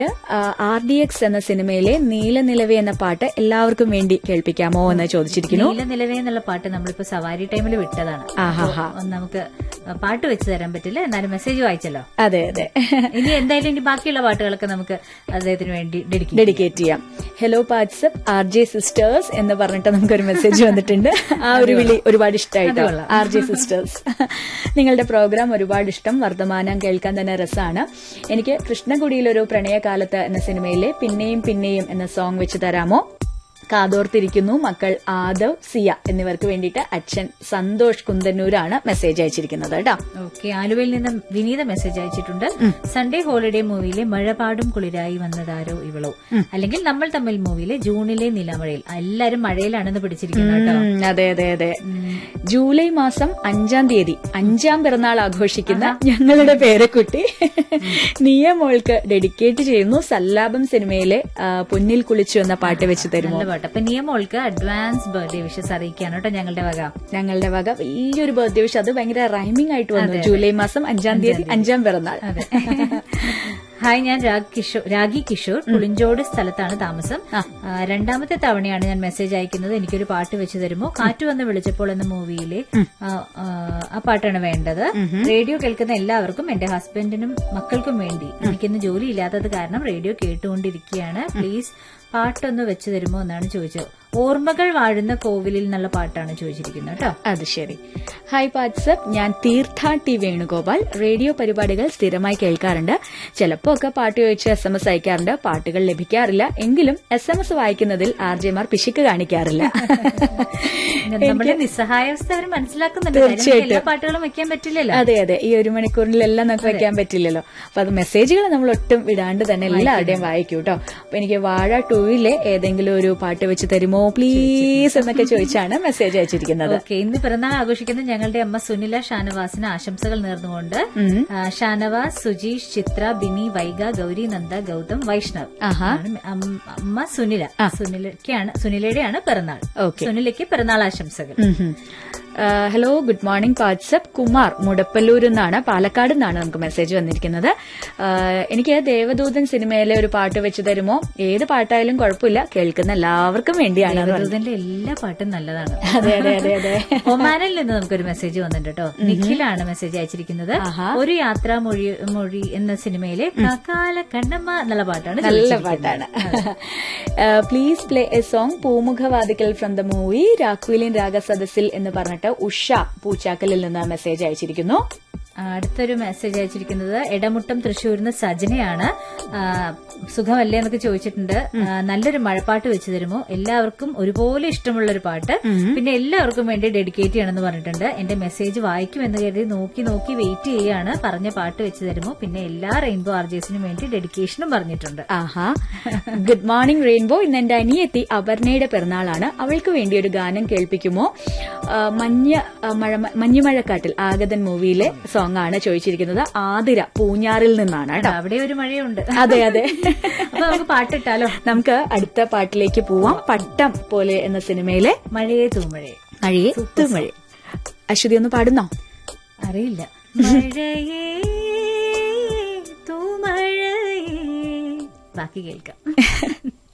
R D X എന്ന സിനിമയിലെ നീലനിലവെ എന്ന പാട്ട് എല്ലാവർക്കും വേണ്ടി കേൾപ്പിക്കാമോ എന്ന് ചോദിച്ചിരിക്കുന്നു നീല നിലവേ എന്നുള്ള പാട്ട് നമ്മളിപ്പോ സവാരി ടൈമിൽ വിട്ടതാണ് ആഹാഹാ. അപ്പോ നമുക്ക് പാട്ട് വെച്ച് തരാൻ പറ്റില്ല എന്നാലും മെസ്സേജ് വായിച്ചല്ലോ അതെ അതെ ഇനി എന്തായാലും ഇനി ബാക്കിയുള്ള പാട്ടുകളൊക്കെ നമുക്ക് അദ്ദേഹത്തിന് വേണ്ടി ഡെഡിക്കേറ്റ് ഡെഡിക്കേറ്റ് ചെയ്യാം hello WhatsApp R J sisters എന്ന് പറഞ്ഞിട്ട് നമുക്കൊരു മെസ്സേജ് വന്നിട്ടുണ്ട് ആ ഒരു വിളി ഒരുപാട് ഇഷ്ടമായിട്ടോ ആർ ജെ സിസ്റ്റേഴ്സ് നിങ്ങളുടെ പ്രോഗ്രാം ഒരുപാട് ഇഷ്ടം വർത്തമാനം കേൾക്കാൻ തന്നെ രസമാണ് എനിക്ക് കൃഷ്ണകുടിയിലൊരു പ്രണയകാലത്ത് എന്ന സിനിമയിലെ പിന്നെയും പിന്നെയും എന്ന സോങ് വെച്ച് തരാമോ കാതോർത്തിരിക്കുന്നു മക്കൾ ആദവ് സിയ എന്നിവർക്ക് വേണ്ടിയിട്ട് അച്ഛൻ സന്തോഷ് കുന്തന്നൂരാണ് മെസ്സേജ് അയച്ചിരിക്കുന്നത് കേട്ടോ ഓക്കെ ആലുവയിൽ നിന്ന് വിനീത മെസ്സേജ് അയച്ചിട്ടുണ്ട് സൺഡേ ഹോളിഡേ മൂവിയിലെ മഴപാടും കുളിരായി വന്നതാരോ ഇവളോ അല്ലെങ്കിൽ നമ്മൾ തമ്മിൽ മൂവിയിലെ ജൂണിലെ നിലമഴയിൽ എല്ലാരും മഴയിലാണെന്ന് പിടിച്ചിരിക്കുന്നത് കേട്ടോ ഉം, അതെ അതെ അതെ ജൂലൈ മാസം അഞ്ചാം തീയതി അഞ്ചാം പിറന്നാൾ ആഘോഷിക്കുന്ന ഞങ്ങളുടെ പേരക്കുട്ടി നീയ മോൾക്ക് ഡെഡിക്കേറ്റ് ചെയ്യുന്നു സല്ലാപം സിനിമയിലെ ആ, പൊന്നിൽ കുളിച്ചു എന്ന പാട്ട് വെച്ച് തരുമോ നല്ല പാട്ട് അപ്പൊ നിയമോൾക്ക് അഡ്വാൻസ് ബർത്ത്ഡേ വിഷസ് അറിയിക്കാണ് കേട്ടോ ഞങ്ങളുടെ വക ഞങ്ങളുടെ വക വലിയൊരു ബർത്ത്ഡേ വിഷ് അത് ഭയങ്കര റൈമിംഗ് ആയിട്ട് വന്നു ജൂലൈ മാസം അഞ്ചാം തീയതി അഞ്ചാം പിറന്നാൾ അതെ ഹായ് ഞാൻ രാഗ് കിഷോർ രാഗി കിഷോർ പുളിഞ്ചോട് സ്ഥലത്താണ് താമസം ആ, രണ്ടാമത്തെ തവണയാണ് ഞാൻ മെസ്സേജ് അയക്കുന്നത് എനിക്കൊരു പാട്ട് വെച്ച് തരുമോ കാറ്റ് വന്ന് വിളിച്ചപ്പോൾ എന്ന മൂവിയിലെ ആ, ആ, ആ പാട്ടാണ് വേണ്ടത് റേഡിയോ കേൾക്കുന്ന എല്ലാവർക്കും എന്റെ ഹസ്ബൻഡിനും മക്കൾക്കും വേണ്ടി എനിക്കിന്ന് ജോലി ഇല്ലാത്തത് കാരണം റേഡിയോ കേട്ടുകൊണ്ടിരിക്കുകയാണ് പ്ലീസ് പാട്ടൊന്ന് വെച്ച് തരുമോ എന്നാണ് ചോദിച്ചത് ഓർമ്മകൾ വാഴുന്ന കോവിലിൽ എന്നുള്ള പാട്ടാണ് ചോദിച്ചിരിക്കുന്നത് കേട്ടോ അത് ശരി ഹായ് വാട്സപ്പ് ഞാൻ തീർത്ഥ ടി വേണുഗോപാൽ റേഡിയോ പരിപാടികൾ സ്ഥിരമായി കേൾക്കാറുണ്ട് ചിലപ്പോ ഒക്കെ പാട്ട് ചോദിച്ച് എസ് എം എസ് അയക്കാറുണ്ട് പാട്ടുകൾ ലഭിക്കാറില്ല എങ്കിലും എസ് എം എസ് വായിക്കുന്നതിൽ ആർ ജെമാർ പിശുക്ക് കാണിക്കാറില്ല നമ്മുടെ നിസ്സഹായാവസ്ഥ അവർ മനസ്സിലാക്കുന്നുണ്ട് കാര്യം എല്ലാ പാട്ടുകളും വെക്കാൻ പറ്റില്ലല്ലോ അതെ അതെ ഈ ഒരു മണിക്കൂറിലെല്ലാം നമുക്ക് വെക്കാൻ പറ്റില്ലല്ലോ അപ്പൊ അത് മെസ്സേജുകൾ നമ്മൾ ഒട്ടും വിടാണ്ട് തന്നെ എല്ലാവരുടെയും വായിക്കും കേട്ടോ അപ്പൊ എനിക്ക് വാഴ ടൂവിലെ ഏതെങ്കിലും ഒരു പാട്ട് വെച്ച് തരുമോ പ്ലീസ് എന്നൊക്കെ ചോദിച്ചാണ് മെസ്സേജ് അയച്ചിരിക്കുന്നത് ഓക്കെ ഇന്ന് പിറന്നാൾ ആഘോഷിക്കുന്ന ഞങ്ങളുടെ അമ്മ സുനില ഷാനവാസിന് ആശംസകൾ നേർന്നുകൊണ്ട് ആ, ഷാനവാസ് സുജീഷ് ചിത്ര ബിനി വൈഗ ഗൗരി നന്ദ ഗൗതം വൈഷ്ണവ് ആഹാ. ആണ് അം- അമ്മ സുനില സുനിലയ്ക്കാണ് സുനിലയുടെയാണ് പിറന്നാൾ ഓക്കെ. സുനിലയ്ക്ക് പിറന്നാൾ ആശംസകൾ ഉം ഹും. ആ, hello good morning WhatsApp Kumar മുടപ്പല്ലൂരിൽ നിന്നാണ് പാലക്കാട് നിന്നാണ് നമുക്ക് മെസ്സേജ് വന്നിരിക്കുന്നത് ആ, എനിക്ക് ദേവദൂതൻ സിനിമയിലെ ഒരു പാട്ട് വെച്ച് തരുമോ ഏത് പാട്ടായാലും കുഴപ്പമില്ല കേൾക്കുന്ന എല്ലാവർക്കും വേണ്ടിയാണ് അത് പറഞ്ഞത്. ദൂതന്റെ എല്ലാ പാട്ടും നല്ലതാണ് അതെ അതെ അതെ അതെ ഒമാനിൽ നിന്ന് നമുക്കൊരു മെസ്സേജ് വന്നിട്ടുണ്ട് കേട്ടോ നിഖിലാണ് മെസ്സേജ് അയച്ചിരിക്കുന്നത് ആഹാ. ഒരു യാത്രാ മൊഴി മൊഴി എന്ന സിനിമയിലെ കാക്കാല കണ്ണമ്മ എന്നുള്ള പാട്ടാണ് നല്ല ചോദിച്ചിരിക്കുന്നത്. പാട്ടാണ് പ്ലീസ് പ്ലേ എ സോങ് പൂമുഖവാദിക്കൽ ഫ്രം ദ മൂവി രാഘുലിൻ രാഗസദസ്സിൽ എന്ന് പറഞ്ഞിട്ട് ഉഷ പൂച്ചാക്കലിൽ നിന്ന് മെസ്സേജ് അയച്ചിരിക്കുന്നു ആ, അടുത്തൊരു മെസ്സേജ് അയച്ചിരിക്കുന്നത് എടമുട്ടം തൃശ്ശൂരിൽ നിന്ന് സജനയാണ് ആ, സുഖമല്ലേ എന്നൊക്കെ ചോദിച്ചിട്ടുണ്ട് ആ, നല്ലൊരു മഴപ്പാട്ട് വെച്ച് തരുമോ എല്ലാവർക്കും ഒരുപോലെ ഇഷ്ടമുള്ള ഒരു പാട്ട് പിന്നെ എല്ലാവർക്കും വേണ്ടി ഡെഡിക്കേറ്റ് ചെയ്യണമെന്ന് പറഞ്ഞിട്ടുണ്ട് എന്റെ മെസ്സേജ് വായിക്കുമെന്ന് കരുതി നോക്കി നോക്കി വെയിറ്റ് ചെയ്യാണ് പറഞ്ഞ പാട്ട് വെച്ച് തരുമോ പിന്നെ എല്ലാ റെയിൻബോ ആർജേസിനും വേണ്ടി ഡെഡിക്കേഷനും പറഞ്ഞിട്ടുണ്ട് ആഹാ ഗുഡ് മോർണിംഗ് റെയിൻബോ ഇന്ന് എന്റെ അനിയത്തി അപർണയുടെ പിറന്നാളാണ് അവൾക്ക് വേണ്ടി ഒരു ഗാനം കേൾപ്പിക്കുമോ ആ, മഞ്ഞ ആ, മഴ മഞ്ഞുമഴക്കാട്ടിൽ ആഗതൻ മൂവിയിലെ സോങ് ആണ് ചോദിച്ചിരിക്കുന്നത് ആതിര പൂഞ്ഞാറിൽ നിന്നാണ് കേട്ടോ അവിടെ ഒരു മഴയുണ്ട് അതെ അതെ അപ്പൊ നമുക്ക് പാട്ടിട്ടാലോ നമുക്ക് അടുത്ത പാട്ടിലേക്ക് പോവാം പട്ടം പോലെ എന്ന സിനിമയിലെ മഴയെ തൂമഴയെ മഴയെ തൂമഴ അശ്വതി ഒന്ന് പാടുന്നോ അറിയില്ല മഴയേ തൂമഴയേ ബാക്കി കേൾക്കാം